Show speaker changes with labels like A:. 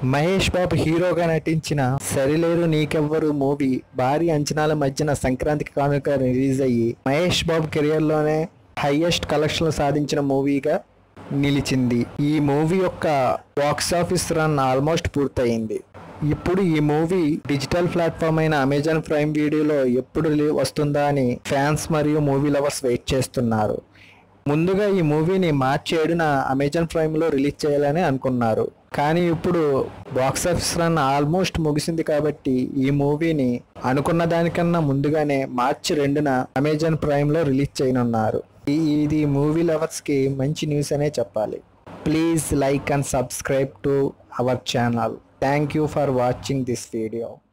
A: మహేష్ బాబు హీరోగా నటించిన సరిలేరు నీకెవ్వరు మూవీ భారీ అంచనాల మధ్యన సంక్రాంతికి కానుక రిలీజ్ అయ్యి మహేష్ బాబు కెరియర్లోనే హైయెస్ట్ కలెక్షన్లు సాధించిన మూవీగా నిలిచింది ఈ మూవీ యొక్క బాక్స్ ఆఫీస్ రన్ ఆల్మోస్ట్ పూర్తయింది ఇప్పుడు ఈ మూవీ డిజిటల్ ప్లాట్ఫామ్ అయిన అమెజాన్ ప్రైమ్ వీడియోలో ఎప్పుడు రిలీ- వస్తుందా అని ఫ్యాన్స్ మరియు మూవీ లవర్స్ వెయిట్ చేస్తున్నారు ముందుగా ఈ మూవీని మార్చి ఏడున అమెజాన్ ప్రైమ్లో రిలీజ్ చేయాలని అనుకున్నారు కానీ ఇప్పుడు బాక్స్ ఆఫీస్ రన్ ఆల్మోస్ట్ ముగిసింది కాబట్టి ఈ మూవీని అనుకున్న దానికన్నా ముందుగానే మార్చి రెండున అమెజాన్ ప్రైమ్లో రిలీజ్ చేయనున్నారు ఈ- ఇది మూవీ లవర్స్కి మంచి న్యూస్ అనే చెప్పాలి please like and subscribe to our channel thank you for watching this video